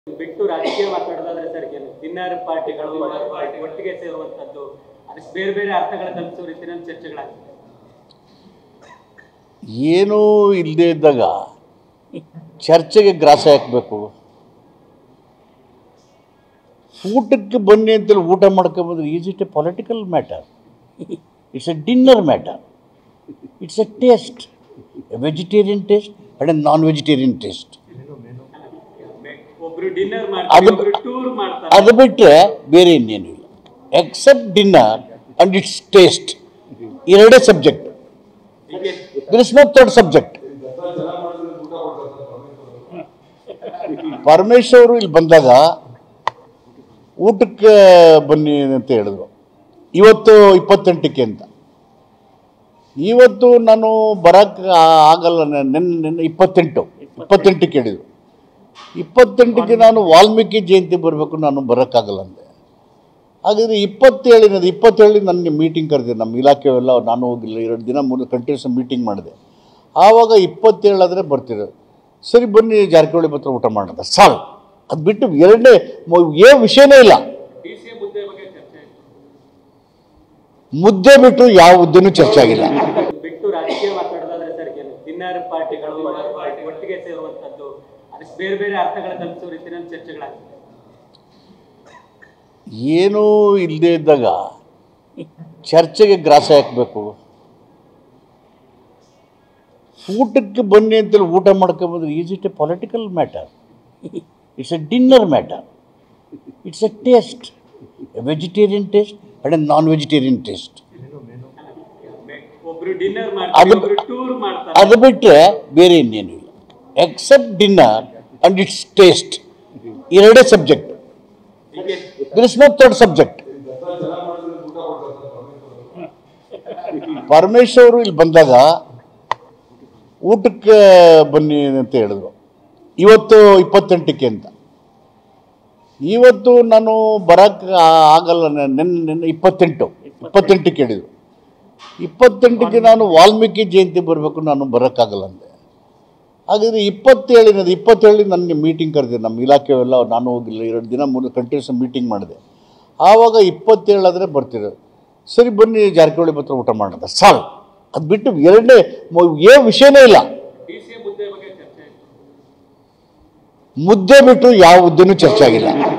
ಬಿಟ್ಟು ರಾಜಕೀಯ ಮಾತಾಡೋದಾದ್ರೆ ಸರ್ ಕೆಲವು ಡಿನ್ನರ್ ಪಾರ್ಟಿಗಳು ಒಟ್ಟಿಗೆ ಸೇರುವಂತದ್ದು ಅದಕ್ಕೆ ಬೇರೆ ಬೇರೆ ಅರ್ಥಗಳ ಕಲ್ಪಿಸೋ ರೀತಿಯಲ್ಲಿ ಚರ್ಚೆಗಳಾಗ್ತದೆ ಏನೂ ಇಲ್ಲದೆ ಇದ್ದಾಗ ಚರ್ಚೆಗೆ ಗ್ರಾಸ ಹಾಕಬೇಕು ಊಟಕ್ಕೆ ಬನ್ನಿ ಅಂತೇಳಿ ಊಟ ಮಾಡ್ಕೊಂಬಂದ್ರೆ is it a political matter it's a dinner matter it's a taste a vegetarian taste and a non vegetarian taste ಒಬ್ರು ಡಿನ್ನರ್ ಅದು- ಮಾಡ್ತಾರೆ ಒಬ್ರು ಟೂರ್ ಮಾಡ್ತಾರೆ ಅದು ಬಿಟ್ಟರೆ ಬೇರೆ ಇನ್ನೇನು ಇಲ್ಲ except dinner and it's taste ಎರಡೇ ಸಬ್ಜೆಕ್ಟ್ ಹೀಗೆ there is no third subject Paramesh ಅವರು ಇಲ್ಲಿ ಬಂದಾಗ ಊಟಕ್ಕೆ ಬನ್ನಿ ಅಂತ ಹೇಳಿದ್ರು ಇವತ್ತು ಇಪ್ಪತ್ತೆಂಟಕ್ಕೆ ಅಂತ ಇವತ್ತು ನಾನು ಬರಕ್ಕೆ ಆಗಲ್ಲ ನೆನ್ನೆ ನೆನ್ನೆ ಇಪ್ಪತ್ತೆಂಟು ಇಪ್ಪತ್ತೆಂಟಕ್ಕೆ ಹೇಳಿದರು ಇಪ್ಪತ್ತೆಂಟಕ್ಕೆ ನಾನು ವಾಲ್ಮೀಕಿ ಜಯಂತಿ ಬರಬೇಕು ನಾನು ಬರೋಕ್ಕಾಗಲ್ಲ ಅಂದೆ ಹಾಗಾದರೆ ಇಪ್ಪತ್ತೇಳಿನದು ಇಪ್ಪತ್ತೇಳು ನನಗೆ ಮೀಟಿಂಗ್ ಕರೆದಿದೆ ನಮ್ಮ ಇಲಾಖೆಯೆಲ್ಲ ನಾನು ಹೋಗಿಲ್ಲ ಎರಡು ದಿನ ಮೂರು ಕಂಟಿನ್ಯೂಸ್ ಮೀಟಿಂಗ್ ಮಾಡಿದೆ ಆವಾಗ ಇಪ್ಪತ್ತೇಳಾದರೆ ಬರ್ತಿರೋ ಸರಿ ಬನ್ನಿ ಜಾರಕಿಹೊಳಿ ಹತ್ರ ಊಟ ಮಾಡೋಣ ಸಾಲ್ ಅದು ಬಿಟ್ಟು ಎರಡನೇ ಏನು ವಿಷಯನೇ ಇಲ್ಲ ಡಿ ಸಿ ಮುದ್ದೆ ಬಗ್ಗೆ ಚರ್ಚೆ ಆಯ್ತು ಮುದ್ದೆ ಬಿಟ್ಟು ಯಾವ ಹುದ್ದೆನೂ ಚರ್ಚೆ ಆಗಿಲ್ಲ ಬಿಟ್ಟು ರಾಜಕೀಯ ಮಾತಾಡೋದಾದ್ರೆ ಸರ್ ಕೆಲವು ಡಿನ್ನರ್ ಪಾರ್ಟಿಗಳು ಒಟ್ಟಿಗೆ ಸೇರುವಂತದ್ದು ಅದಕ್ಕೆ ಬೇರೆ ಬೇರೆ ಅರ್ಥಗಳ ಕಲ್ಪಿಸೋ ರೀತಿಯಲ್ಲಿ ಚರ್ಚೆಗಳಾಗ್ತದೆ ಏನೂ ಇಲ್ಲದೆ ಇದ್ದಾಗ ಚರ್ಚೆಗೆ ಗ್ರಾಸ ಹಾಕಬೇಕು ಊಟಕ್ಕೆ ಬನ್ನಿ ಅಂತೇಳಿ ಊಟ ಮಾಡ್ಕೊಂಬಂದ್ರೆ is it a political matter it's a dinner matter it's a taste a vegetarian taste and a non vegetarian taste ಒಬ್ರು ಡಿನ್ನರ್ ಮಾಡ್ತಾರೆ ಅದು- ಒಬ್ರು ಟೂರ್ ಮಾಡ್ತಾರೆ ಅದು ಬಿಟ್ಟರೆ ಬೇರೆ ಇನ್ನೇನು ಇಲ್ಲ except dinner and it's taste ಎರಡೇ ಸಬ್ಜೆಕ್ಟ್ ಹೀಗೆ there is no third subject Paramesh ಅವರು ಇಲ್ಲಿ ಬಂದಾಗ ಊಟಕ್ಕೆ ಬನ್ನಿ ಅಂತ ಹೇಳಿದ್ರು ಇವತ್ತು ಇಪ್ಪತ್ತೆಂಟಕ್ಕೆ ಅಂತ ಇವತ್ತು ನಾನು ಬರಕ್ಕೆ ಆಗಲ್ಲ ನೆನ್ನೆ ನೆನ್ನೆ ಇಪ್ಪತ್ತೆಂಟು ಇಪ್ಪತ್ತೆಂಟಕ್ಕೆ ಹೇಳಿದರು ಇಪ್ಪತ್ತೆಂಟಕ್ಕೆ ನಾನು ವಾಲ್ಮೀಕಿ ಜಯಂತಿ ಬರಬೇಕು ನಾನು ಬರೋಕ್ಕಾಗಲ್ಲ ಅಂದೆ ಹಾಗಾದರೆ ಇಪ್ಪತ್ತೇಳಿನದು ಇಪ್ಪತ್ತೇಳು ನನಗೆ ಮೀಟಿಂಗ್ ಕರೆದಿದೆ ನಮ್ಮ ಇಲಾಖೆಯೆಲ್ಲ ನಾನು ಹೋಗಿಲ್ಲ ಎರಡು ದಿನ ಮೂರು ಕಂಟಿನ್ಯೂಸ್ ಮೀಟಿಂಗ್ ಮಾಡಿದೆ ಆವಾಗ ಇಪ್ಪತ್ತೇಳಾದರೆ ಬರ್ತಿರೋ ಸರಿ ಬನ್ನಿ ಜಾರಕಿಹೊಳಿ ಹತ್ರ ಊಟ ಮಾಡೋಣ ಸಾಲ್ ಅದು ಬಿಟ್ಟು ಎರಡನೇ ಏನು ವಿಷಯನೇ ಇಲ್ಲ ಡಿ ಸಿ ಮುದ್ದೆ ಬಗ್ಗೆ ಚರ್ಚೆ ಆಯ್ತು ಮುದ್ದೆ ಬಿಟ್ಟು ಯಾವ ಹುದ್ದೆನೂ ಚರ್ಚೆ ಆಗಿಲ್ಲ